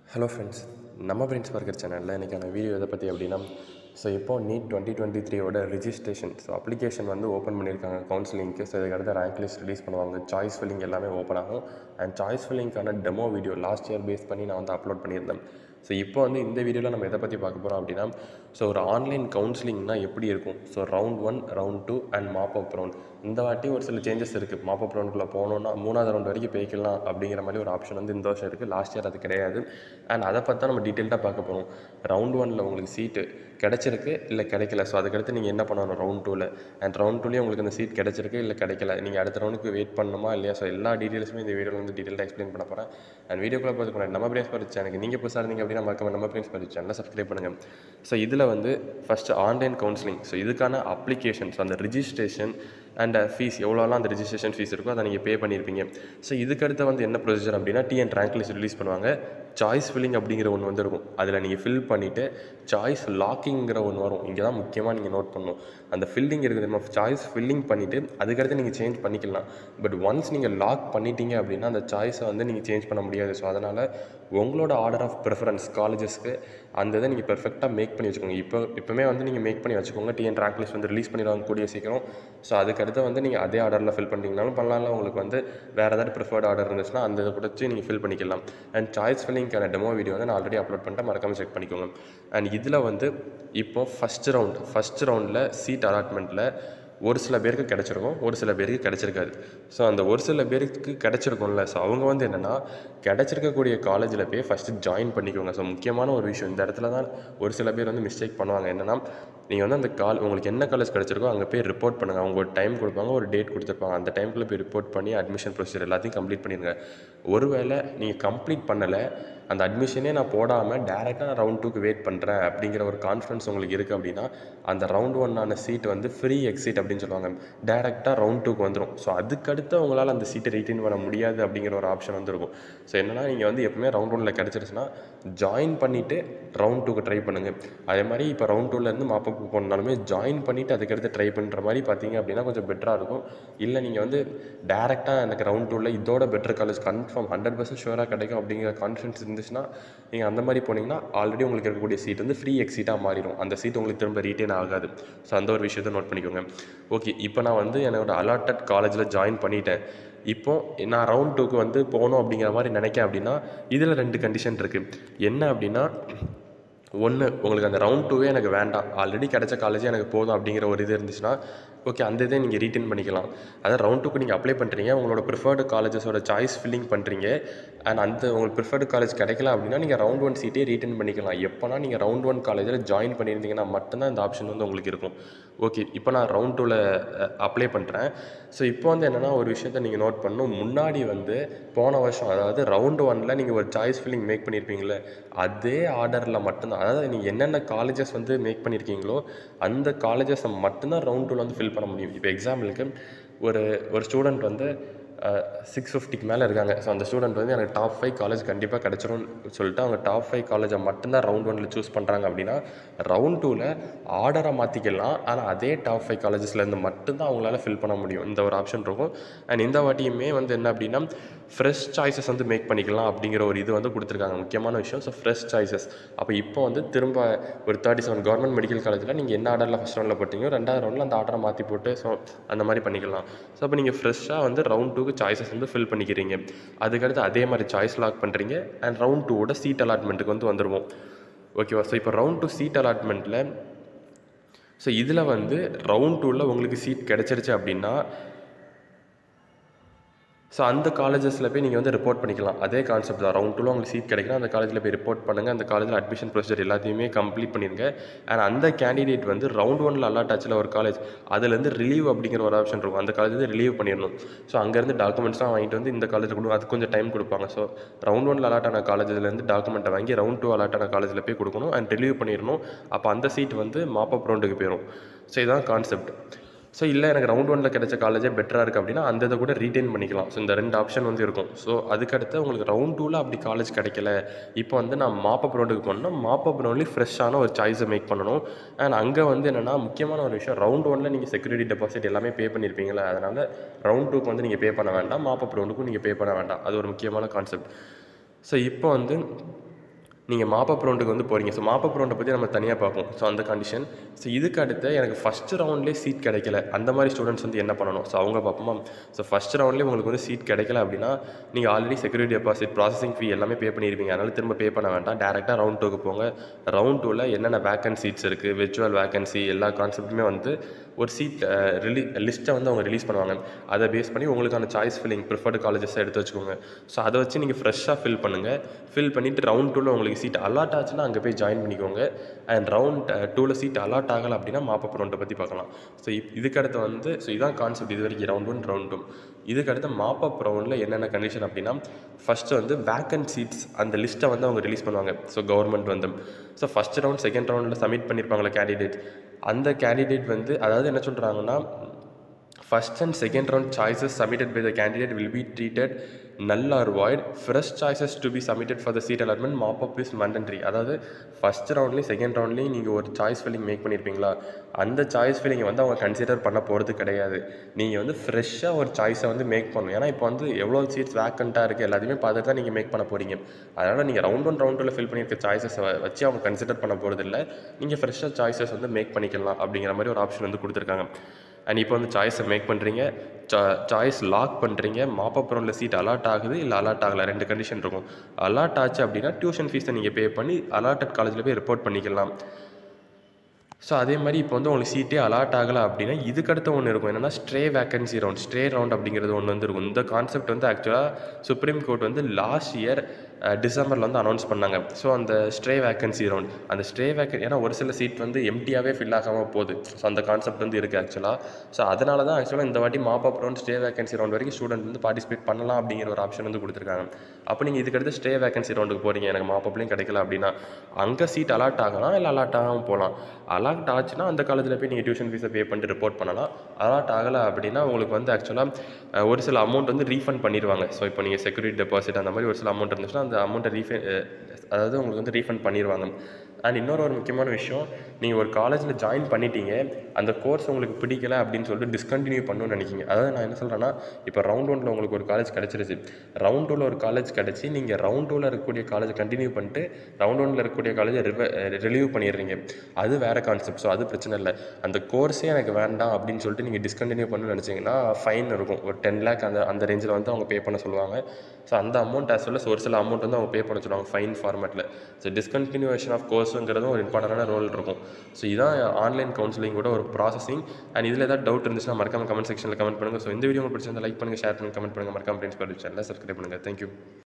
hello friends நம்ம Prince Burger சேனலில் இன்றைக்கான வீடியோ எதை பற்றி அப்படின்னா ஸோ இப்போ நீட் டுவெண்ட்டி டுவெண்ட்டி த்ரீயோட ரிஜிஸ்ட்ரேஷன் ஸோ அப்ளிகேஷன் வந்து ஓப்பன் பண்ணியிருக்காங்க கவுன்சிலிங்க்கு ஸோ இதுக்கடுத்து ரேங்க் லிஸ்ட் ரிலீஸ் பண்ணுவாங்க சாய்ஸ் ஃபில்லிங் எல்லாமே ஓப்பன் ஆகும் அண்ட் சாய்ஸ் ஃபில்லிங்க்கான demo video last year base பண்ணி நான் வந்து அப்லோட் பண்ணியிருந்தேன் ஸோ இப்போ வந்து இந்த வீடியோவில் நம்ம எதை பற்றி பார்க்க போகிறோம் அப்படின்னா ஸோ ஒரு ஆன்லைன் கவுன்சிலிங்னா எப்படி இருக்கும் so round one round two and mop up round இந்த வாட்டி ஒரு சில சேஞ்சஸ் இருக்குது மாப் அப் ரவுண்டுக்குள்ளே போகணுன்னா மூணாவது ரவுண்ட் வரைக்கும் போய்க்கலாம் அப்படிங்கிற மாதிரி ஒரு ஆப்ஷன் வந்து இந்த வருஷம் இருக்குது லாஸ்ட் இயர் அது கிடையாது அண்ட் அதை பற்றி தான் நம்ம டீட்டெயில்டாக பார்க்க போகிறோம் ரவுண்ட் ஒனில் உங்களுக்கு சீட்டு கிடச்சிருக்கு இல்லை கிடைக்கல ஸோ அதுக்கடுத்து நீங்கள் என்ன பண்ணணும் ரவுண்ட் டூவில் அண்ட் ரவுண்ட் டூலேயே உங்களுக்கு அந்த சீட் கிடச்சிருக்கு இல்லை கிடைக்கல நீங்கள் அடுத்த ரவுண்டுக்கு வெயிட் பண்ணணுமா இல்லையா ஸோ எல்லா டீட்டெயில்ஸுமே இந்த வீடியோவில் வந்து டீட்டெயிலாக எக்ஸ்பிளைன் பண்ண போகிறேன் அண்ட் வீடியோக்குள்ளே பார்த்துக்கணும் நம்ம பிரின்ஸ் பரிச்சு சேனலுக்கு நீங்கள் புதுசாக இருந்தீங்க அப்படின்னா மறக்காம நம்ம பிரின்ஸ் பரிச்சு சேனலை சப்ஸ்கிரைப் பண்ணுங்கள் ஸோ இதில் வந்து ஃபஸ்ட்டு ஆன்லைன் கவுன்சிலிங் ஸோ இதுக்கான அப்ளிகேஷன்ஸ் அந்த ரிஜிஸ்ட்ரேஷன் அண்ட் ஃபீஸ் எவ்வளோலாம் அந்த ரிஜிஸ்ட்ரேஷன் ஃபீஸ் இருக்கோ அதை நீங்கள் பே பண்ணியிருப்பீங்க ஸோ இதுக்கடுத்து வந்து என்ன ப்ரொசீஜர் அப்படின்னா டிஎன் ரேங்க் லிஸ்ட் ரிலீஸ் பண்ணுவாங்க சாய்ஸ் ஃபில்லிங் அப்படிங்கிற ஒன்று வந்து இருக்கும் அதில் நீங்கள் ஃபில் பண்ணிவிட்டு சாய்ஸ் லாக்கிங்கிற ஒன்று வரும் இங்கே தான் முக்கியமாக நீங்கள் நோட் பண்ணணும் அந்த ஃபில்லிங் இருக்குது நம்ம சாய்ஸ் ஃபில்லிங் பண்ணிவிட்டு அதுக்கடுத்து நீங்கள் சேஞ்ச் பண்ணிக்கலாம் பட் ஒன்ஸ் நீங்கள் லாக் பண்ணிட்டீங்க அப்படின்னா அந்த சாய்ஸை வந்து நீங்கள் சேஞ்ச் பண்ண முடியாது ஸோ அதனால் உங்களோட ஆர்டர் ஆஃப் ப்ரிஃபரன்ஸ் காலேஜஸ்க்கு அந்த இதை நீங்கள் பெர்ஃபெக்டாக மேக் பண்ணி வச்சுக்கோங்க இப்போ இப்போமே வந்து நீங்கள் மேக் பண்ணி வச்சுக்கோங்க டிஎன் ரேங்க் லிஸ்ட் வந்து ரிலீஸ் பண்ணிடுவாங்க கூடிய சீக்கிரம் ஸோ அதுக்கடுத்து வந்து நீங்கள் அதே ஆர்டரில் ஃபில் பண்ணிங்கனாலும் பண்ணலாம் உங்களுக்கு வந்து வேறு ஏதாவது ப்ரிஃபர்ட் ஆர்டர் இருந்துச்சுன்னா அந்த இதை கூட வச்சு நீங்கள் ஃபில் பண்ணிக்கலாம் அண்ட் சாய்ஸ் ஃபில்லிங்க்கான டெமோ வீடியோ வந்து நான் ஆல்ரெடி அப்லோட் பண்ணிட்டேன் மறக்காமல் செக் பண்ணிக்கோங்க அண்ட் இதில் வந்து இப்போ ஃபஸ்ட் ரவுண்ட் ஃபஸ்ட் ரவுண்டில் சீட் அலாட்மெண்ட்டில் ஒரு சில பேருக்கு கிடச்சிருக்கும் ஒரு சில பேருக்கு கிடச்சிருக்காது ஸோ அந்த ஒரு சில பேருக்கு கிடச்சிருக்கும்ல ஸோ அவங்க வந்து என்னென்னா கிடச்சிருக்கக்கூடிய காலேஜில் போய் ஃபஸ்ட்டு ஜாயின் பண்ணிக்கோங்க ஸோ முக்கியமான ஒரு விஷயம் இந்த இடத்துல தான் ஒரு சில பேர் வந்து மிஸ்டேக் பண்ணுவாங்க என்னென்னா நீங்கள் வந்து அந்த கால் உங்களுக்கு என்ன காலேஜ் கிடச்சிருக்கோ அங்கே போய் ரிப்போர்ட் பண்ணுங்கள் அவங்க ஒரு டைம் கொடுப்பாங்க ஒரு டேட் கொடுத்துருப்பாங்க அந்த டைம்குள்ளே போய் ரிப்போர்ட் பண்ணி அட்மிஷன் ப்ரொசீஜர் எல்லாத்தையும் கம்ப்ளீட் பண்ணிடுங்க ஒருவேளை நீங்கள் கம்ப்ளீட் பண்ணலை அந்த அட்மிஷனே நான் போடாமல் டேரெக்டாக நான் ரவுண்ட் டூக்கு வெயிட் பண்ணுறேன் அப்படிங்கிற ஒரு கான்ஃபிடன்ஸ் உங்களுக்கு இருக்குது அப்படின்னா அந்த ரவுண்ட் ஒன்னான சீட் வந்து ஃப்ரீ எக்ஸிட் அப்படின்னு சொல்லுவாங்க டேரெக்டாக ரவுண்ட் டூக்கு வந்துடும் ஸோ அதுக்கடுத்து அவங்களால அந்த சீட்டை ரீட்டைன் பண்ண முடியாது அப்படிங்கிற ஒரு ஆப்ஷன் வந்துருக்கும் ஸோ என்னன்னா நீங்கள் வந்து எப்பவுமே ரவுண்ட் ஒனில் கிடச்சிருச்சுன்னா ஜாயின் பண்ணிவிட்டு ரவுண்ட் டூக்கு ட்ரை பண்ணுங்கள் அதே மாதிரி இப்போ ரவுண்ட் டூலேருந்து மாப்பப் போனாலுமே ஜாயின் பண்ணிவிட்டு அதுக்கடுத்து ட்ரை பண்ணுற மாதிரி பார்த்தீங்க அப்படின்னா கொஞ்சம் பெட்டராக இருக்கும் இல்லை நீங்கள் வந்து டேரெக்டாக எனக்கு ரவுண்ட் டூவில் இதோட better college confirm hundred percent ஷூராக கிடைக்கும் அப்படிங்கிற கான்ஃபிடன்ஸ் இருந்துச்சுன்னா நீங்கள் அந்த மாதிரி போனீங்கன்னா ஆல்ரெடி உங்களுக்கு இருக்கக்கூடிய சீட் வந்து ஃப்ரீ எக்ஸீட்டாக மாறிடும் அந்த சீட் உங்களுக்கு திரும்ப ரீட்டைன் ஆகாது ஸோ அந்த ஒரு விஷயத்தை நோட் பண்ணிக்கோங்க ஓகே இப்போ நான் வந்து என்னோட அலாட்டட் காலேஜில் ஜாயின் பண்ணிட்டேன் இப்போ நான் ரவுண்ட் டூக்கு வந்து போகணும் அப்படிங்கிற மாதிரி நினைக்கேன் அப்படின்னா இதில் ரெண்டு கண்டிஷன் இருக்குது என்ன அப்படின்னா ஒன்று உங்களுக்கு அந்த ரவுண்ட் டூவே எனக்கு வேண்டாம் ஆல்ரெடி கிடைச்ச காலேஜே எனக்கு போதும் அப்படிங்கிற ஒரு இது இருந்துச்சுன்னா ஓகே அந்த இதை நீங்கள் ரீட்டைன் பண்ணிக்கலாம் அதாவது ரவுண்ட் டூக்கு நீங்கள் அப்ளை பண்ணுறீங்க உங்களோட ப்ரிஃபர்டு காலேஜஸோட சாய்ஸ் ஃபில்லிங் பண்ணுறீங்க அண்ட் அந்த உங்களுக்கு ப்ரிஃபர்டு காலேஜ் கிடைக்கல அப்படின்னா நீங்கள் ரவுண்ட் ஒன் சீட்டே ரீட்டைன் பண்ணிக்கலாம் எப்போனா நீங்கள் ரவுண்ட் ஒன் காலேஜில் ஜாயின் பண்ணியிருந்தீங்கன்னா மட்டும்தான் இந்த ஆப்ஷன் வந்து உங்களுக்கு இருக்கும் ஓகே இப்போ நான் ரவுண்ட் டூவில் அப்ளை பண்ணுறேன் ஸோ இப்போ வந்து என்னென்னா ஒரு விஷயத்த நீங்கள் நோட் பண்ணணும் முன்னாடி வந்து போன வருஷம் அதாவது ரவுண்ட் ஒனில் நீங்கள் ஒரு சாய்ஸ் ஃபில்லிங் மேக் பண்ணியிருப்பீங்களே அதே ஆர்டரில் மட்டும்தான் அதாவது நீங்கள் என்னென்ன காலேஜஸ் வந்து மேக் பண்ணியிருக்கீங்களோ அந்த காலேஜஸை மட்டும்தான் ரவுண்ட் டூவில் வந்து ஃபில் பண்ண முடியும் இப்போ எக்ஸாம்பிளுக்கு ஒரு ஒரு ஸ்டூடெண்ட் வந்து சிக்ஸ் ஃபிஃப்டிக்கு மேலே இருக்காங்க ஸோ அந்த ஸ்டூடெண்ட் வந்து எனக்கு டாப் ஃபைவ் காலேஜ் கண்டிப்பாக கிடச்சிரும்னு சொல்லிட்டு அவங்க டாப் ஃபைவ் காலேஜை மட்டும்தான் ரவுண்ட் ஒனில் சூஸ் பண்ணுறாங்க அப்படின்னா ரவுண்ட் டூவில் ஆர்டரை மாற்றிக்கலாம் ஆனால் அதே டாப் ஃபைவ் காலேஜஸ்லேருந்து மட்டும்தான் அவங்களால ஃபில் பண்ண முடியும் இந்த ஒரு ஆப்ஷன் இருக்கும் அண்ட் இந்த வாட்டியுமே வந்து என்ன அப்படின்னா ஃப்ரெஷ் சாய்ஸஸ் வந்து மேக் பண்ணிக்கலாம் அப்படிங்கிற ஒரு இது வந்து கொடுத்துருக்காங்க முக்கியமான விஷயம் ஸோ ஃப்ரெஷ் சாய்ஸஸ் அப்போ இப்போ வந்து திரும்ப ஒரு தேர்ட்டி செவன் கவர்மெண்ட் மெடிக்கல் காலேஜில் நீங்கள் என்ன ஆர்டரில் ஃபஸ்ட் ரவுண்டில் போட்டிங்களோ ரெண்டாவது ரவுண்டில் அந்த ஆர்டரை மாற்றி போட்டு ஸோ அந்த மாதிரி பண்ணிக்கலாம் ஸோ அப்போ நீங்கள் ஃப்ரெஷ்ஷாக வந்து ரவுண்ட் டூக்கு சாய்ஸஸ் வந்து ஃபில் பண்ணிக்கிறீங்க அதுக்கடுத்து அதே மாதிரி சாய்ஸ் லாக் பண்ணுறீங்க அண்ட் ரவுண்ட் டூவோட சீட் அலாட்மெண்ட்டுக்கு வந்து வந்துடுவோம் ஓகேவா ஸோ இப்போ ரவுண்ட் டூ சீட் அலாட்மெண்ட்டில் ஸோ இதில் வந்து ரவுண்ட் டூவில் உங்களுக்கு சீட் கிடச்சிருச்சு அப்படின்னா ஸோ அந்த காலேஜஸில் போய் நீங்கள் வந்து ரிப்போர்ட் பண்ணிக்கலாம் அதே கான்செப்ட் தான் ரவுண்ட் டூவில் உங்களுக்கு சீட் கிடைக்கும் அந்த காலேஜில் போய் ரிப்போர்ட் பண்ணுங்கள் அந்த காலேஜில் அட்மிஷன் ப்ரொசீஜர் எல்லாத்தையுமே கம்ப்ளீட் பண்ணிடுங்க அண்ட் அந்த கேண்டிடேட் வந்து ரவுண்ட் ஒனில் அலாட் ஆச்சில் ஒரு காலேஜ் அதுலேருந்து ரிலீவ் அப்படிங்கிற ஒரு ஆப்ஷன் இருக்கும் அந்த காலேஜ் வந்து ரிலீவ் பண்ணிடணும் ஸோ அங்கேருந்து டாக்குமெண்ட்ஸ்லாம் வாங்கிட்டு வந்து இந்த காலேஜில் கொடுக்கும் அது கொஞ்சம் டைம் கொடுப்பாங்க ஸோ ரவுண்ட் ஒனில் அலாட் ஆன காலேஜ்லேருந்து டாக்குமெண்ட்டை வாங்கி ரவுண்ட் டூ அலாட் ஆன காலேஜில் போய் கொடுக்கணும் அண்ட் ரிலீவ் பண்ணிடணும் அப்போ அந்த சீட் வந்து மாப்பப் ரவுண்டுக்கு போயிடும் ஸோ இதுதான் கான்செப்ட் ஸோ இல்லை எனக்கு ரவுண்ட் ஒனில் கிடைச்ச காலேஜே பெட்டராக இருக்குது அப்படின்னா அந்த இதை கூட ரீட்டைன் பண்ணிக்கலாம் ஸோ இந்த ரெண்டு ஆப்ஷன் வந்து இருக்கும் ஸோ அதுக்கடுத்து உங்களுக்கு ரவுண்ட் டூவில் அப்படி காலேஜ் கிடைக்கல இப்போ வந்து நான் மாப்பப் ரவுண்டுக்கு போனோம்னா மாப்பப் ரவுண்ட்லேயும் ஃப்ரெஷ்ஷான ஒரு சாய்ஸை மேக் பண்ணணும் அண்ட் அங்கே வந்து என்னென்னா முக்கியமான ஒரு விஷயம் ரவுண்ட் ஒனில் நீங்கள் செக்யூரிட்டி டெபாசிட் எல்லாமே பே பண்ணியிருப்பீங்களா அதனால் ரவுண்ட் டூக்கு வந்து நீங்கள் பே பண்ண வேண்டாம் மாப்பப் ரவுண்டுக்கும் நீங்கள் பே பண்ண வேண்டாம் அது ஒரு முக்கியமான கான்செப்ட் ஸோ இப்போ வந்து நீங்கள் மாப்பப் ரவுண்டுக்கு வந்து போகிறீங்க ஸோ மாப்பப் ரவுண்டை பற்றி நம்ம தனியாக பார்ப்போம் ஸோ அந்த கண்டிஷன் ஸோ இதுக்கு அடுத்து எனக்கு ஃபஸ்ட்டு ரவுண்ட்லேயே சீட் கிடைக்கல அந்த மாதிரி ஸ்டூடெண்ட்ஸ் வந்து என்ன பண்ணணும் ஸோ அவங்க பார்ப்போமா ஸோ ஃபஸ்ட் ரவுண்ட்லேயே உங்களுக்கு வந்து சீட் கிடைக்கல அப்படின்னா நீங்கள் already security deposit processing fee எல்லாமே பே பண்ணியிருப்பீங்க அதனால் திரும்ப பே பண்ண வேண்டாம் டேரெக்டாக ரவுண்ட் டூக்கு போங்க ரவுண்ட் டூவில் என்னென்ன வேக்கன்ட் சீட்ஸ் இருக்குது விர்ச்சுவல் வேக்கன்சி எல்லா கான்செப்ட்டுமே வந்து ஒரு சீட் ரிலீ லிஸ்ட்டை வந்து அவங்க ரிலீஸ் பண்ணுவாங்க அதை பேஸ் பண்ணி உங்களுக்கான சாய்ஸ் ஃபில்லிங் ப்ரிஃபர்டு காலேஜஸை எடுத்து வச்சுக்கோங்க ஸோ அதை வச்சு நீங்கள் ஃப்ரெஷ்ஷாக ஃபில் பண்ணுங்கள் ஃபில் பண்ணிவிட்டு ரவுண்ட் டூவில் உங்களுக்கு சீட் அலாட் ஆச்சுன்னா அங்கே போய் ஜாயின் பண்ணிக்கோங்க அண்ட் ரவுண்ட் டூவில் சீட் அலாட் ஆகலை அப்படின்னா மாப்பப் ரவுண்டை பற்றி பார்க்கலாம் ஸோ இப் இதுக்கடுத்து வந்து ஸோ இதான் கான்செப்ட் இது வரைக்கும் ரவுண்ட் ஒன் ரவுண்ட் டூ இதுக்கடுத்து மாப்பப் ரவுண்டில் என்னென்ன கண்டிஷன் அப்படின்னா ஃபஸ்ட்டு வந்து வேக்கன்ட் சீட்ஸ் அந்த லிஸ்ட்டை வந்து அவங்க ரிலீஸ் பண்ணுவாங்க ஸோ கவர்மெண்ட் வந்து ஸோ ஃபஸ்ட் ரவுண்ட் செகண்ட் ரவுண்டில் சப்மிட் பண்ணியிருப்பாங்களே கேண்டிடேட் அந்த கேண்டிடேட் வந்து அதாவது என்ன சொல்கிறாங்கன்னா first and second round choices submitted by the candidate will be treated null or void fresh choices to be submitted for the seat allotment mop up is mandatory அதாவது ஃபஸ்ட் ரவுண்ட்லேயும் second ரவுண்ட்லேயும் நீங்கள் ஒரு choice filling make பண்ணியிருப்பீங்களா அந்த choice ஃபில்லிங்கை வந்து அவங்க consider பண்ண போகிறது கிடையாது நீங்கள் வந்து ஃப்ரெஷ்ஷாக ஒரு சாய்ஸை வந்து மேக் பண்ணணும் ஏன்னா இப்போ வந்து எவ்வளோ சீட்ஸ் வேக்கண்ட்டாக இருக்குது எல்லாத்தையுமே பார்த்துட்டு தான் நீங்கள் மேக் பண்ண போகிறீங்க அதனால் நீங்கள் ரவுண்ட் ஒன் ரவுண்ட் டூவில் ஃபில் பண்ணியிருக்க சாய்ஸஸை வச்சு அவங்க கன்சிடர் பண்ண போகிறது இல்லை நீங்கள் ஃப்ரெஷ்ஷாக சாய்ஸஸ் வந்து மேக் பண்ணிக்கலாம் அப்படிங்கிற மாதிரி ஒரு ஆப்ஷன் வந்து கொடுத்துருக்காங்க அண்ட் இப்போ வந்து சாய்ஸை மேக் பண்ணுறீங்க சாய்ஸ் லாக் பண்ணுறீங்க மாப்பப் ரவுண்டில் சீட் அலாட் ஆகுது இல்லை அலாட் ஆகலை ரெண்டு கண்டிஷன் இருக்கும் அலாட் ஆச்சு அப்படின்னா டியூஷன் ஃபீஸை நீங்கள் பே பண்ணி அலாட்டட் காலேஜில் போய் ரிப்போர்ட் பண்ணிக்கலாம் ஸோ அதே மாதிரி இப்போ வந்து உங்களுக்கு சீட்டே அலாட் ஆகலை அப்படின்னா இதுக்கடுத்து ஒன்று இருக்கும் என்னென்னா stray vacancy round stray round அப்படிங்கிறது ஒன்று வந்து இருக்கும் இந்த கான்செப்ட் வந்து ஆக்சுவலாக சுப்ரீம் கோர்ட் வந்து லாஸ்ட் இயர் டிசம்பரில் வந்து அனௌன்ஸ் பண்ணாங்க ஸோ அந்த ஸ்ட்ரே வேக்கன்சி ரவுண்ட் அந்த ஸ்ட்ரே வேக்கன் ஏன்னா ஒரு சில சீட் வந்து எம்டியாகவே ஃபில் ஆகாமல் போகுது ஸோ அந்த கான்செப்ட் வந்து இருக்குது ஆக்சுவலாக ஸோ அதனால தான் ஆக்சுவலாக இந்த வாட்டி mop up round stay vacancy round வரைக்கும் ஸ்டூடெண்ட் வந்து பார்ட்டிசிபேட் பண்ணலாம் அப்படிங்கிற ஒரு ஆப்ஷன் வந்து கொடுத்துருக்காங்க அப்போ நீங்கள் இதுக்கடுத்து ஸ்டே வேக்கன்சி ரவுண்டுக்கு போகிறீங்க எனக்கு மாப் அப்லேயும் கிடைக்கல அப்படின்னா அங்கே சீட் அலாட் ஆகலாம் இல்லை அலாட் ஆகாமல் போகலாம் அலாட் ஆச்சுன்னா அந்த காலேஜில் போய் நீங்கள் டியூஷன் ஃபீஸை பே பண்ணிட்டு ரிப்போர்ட் பண்ணலாம் அலாட் ஆகலை அப்படின்னா உங்களுக்கு வந்து ஆக்சுவலாக ஒரு சில அமௌண்ட் வந்து ரீஃபண்ட் பண்ணிடுவாங்க ஸோ இப்போ நீங்கள் செக்யூரிட்டி டெபாசிட் அந்த மாதிரி ஒரு சில அமௌண்ட் இருந்துச்சுன்னா அந்த அமௌண்ட்டை ரீஃபண்ட் அதாவது உங்களுக்கு வந்து ரீஃபண்ட் பண்ணிடுவாங்க அண்ட் இன்னொரு ஒரு முக்கியமான விஷயம் நீங்கள் ஒரு காலேஜில் ஜாயின் பண்ணிட்டீங்க அந்த கோர்ஸ் உங்களுக்கு பிடிக்கல அப்படின்னு சொல்லிட்டு டிஸ்கண்டினியூ பண்ணணும்னு நினைக்கிங்க அதாவது நான் என்ன சொல்கிறேன்னா இப்போ ரவுண்ட் ஒனில் உங்களுக்கு ஒரு காலேஜ் கிடச்சிருச்சு ரவுண்ட் டூவில் ஒரு காலேஜ் கிடச்சி நீங்கள் ரவுண்ட் டூவில் இருக்கக்கூடிய காலேஜ் கண்டினியூ பண்ணிட்டு ரவுண்ட் ஒனில் இருக்கக்கூடிய காலேஜை ரிவ ரிலீவ் பண்ணிடுறீங்க அது வேறு கான்செப்ட் ஸோ அது பிரச்சனை இல்லை அந்த கோர்ஸே எனக்கு வேண்டாம் அப்படின்னு சொல்லிட்டு நீங்கள் டிஸ்கண்டினியூ பண்ணணும்னு நினச்சிங்கன்னா ஃபைன் இருக்கும் ஒரு டென் லேக் அந்த அந்த ரேஞ்சில் வந்து அவங்க பே பண்ண சொல்லுவாங்க ஸோ அந்த அமௌண்ட் ஆஸ் வெல் ஒரு சில அமௌண்ட் வந்து அவங்க பே பண்ண சொல்லுவாங்க ஃபைன் ஃபார்மேட்டில் ஸோ டிஸ்கண்டினியூவேஷன் ஆஃப் கோர்ஸுங்கிறதும் ஒரு இம்பார்ட்டண்டான ரோல் இருக்கும் ஸோ இதான் ஆன்லைன் கவுன்சிலிங் கூட ஒரு ப்ராசஸிங் அண்ட் இதில் ஏதாவது டவுட் இருந்துச்சுன்னா மறக்காம கமெண்ட் செக்ஷனில் கமெண்ட் பண்ணுங்கள் ஸோ இந்த வீடியோ உங்களுக்கு பிடிச்சிருந்தா லைக் பண்ணுங்கள் ஷேர் பண்ணுங்கள் கமெண்ட் பண்ணுங்கள் மறக்காம ஃப்ரெண்ட்ஸ் சேனலில் சப்ஸ்கிரைப் பண்ணுங்கள் தேங்க்யூ